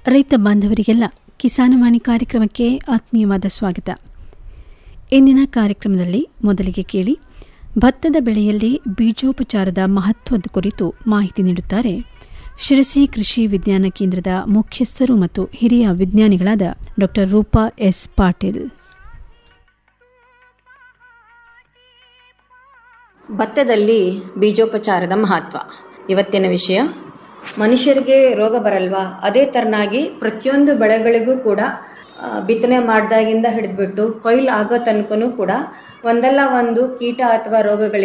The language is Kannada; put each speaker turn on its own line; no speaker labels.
ರೈತ ಬಾಂಧವರಿಗೆಲ್ಲ ಕಿಸಾನವಾಣಿ ಕಾರ್ಯಕ್ರಮಕ್ಕೆ ಆತ್ಮೀಯವಾದ ಸ್ವಾಗತ ಇಂದಿನ ಕಾರ್ಯಕ್ರಮದಲ್ಲಿ ಮೊದಲಿಗೆ ಕೇಳಿ ಭತ್ತದ ಬೆಳೆಯಲ್ಲಿ ಬೀಜೋಪಚಾರದ ಮಹತ್ವದ ಕುರಿತು ಮಾಹಿತಿ ನೀಡುತ್ತಾರೆ ಶಿರಸಿ ಕೃಷಿ ವಿಜ್ಞಾನ ಕೇಂದ್ರದ ಮುಖ್ಯಸ್ಥರು ಮತ್ತು ಹಿರಿಯ ವಿಜ್ಞಾನಿಗಳಾದ ಡಾ ರೂಪಾ ಎಸ್ ಪಾಟೀಲ್
ಭತ್ತದಲ್ಲಿ ಬೀಜೋಪಚಾರದ ಮಹತ್ವ ಇವತ್ತಿನ ವಿಷಯ ಮನುಷ್ಯರಿಗೆ ರೋಗ ಬರಲ್ವಾ ಅದೇ ತರನಾಗಿ ಪ್ರತಿಯೊಂದು ಬೆಳೆಗಳಿಗೂ ಕೂಡ ಆ, ಬಿತ್ತನೆ ಮಾಡ್ದಾಗಿಂದ ಹಿಡಿದ್ಬಿಟ್ಟು ಕೊಯ್ಲು ಆಗೋ ತನಕನೂ ಕೂಡ ಒಂದಲ್ಲ ಒಂದು ಕೀಟ ಅಥವಾ ರೋಗಗಳಿಗೆ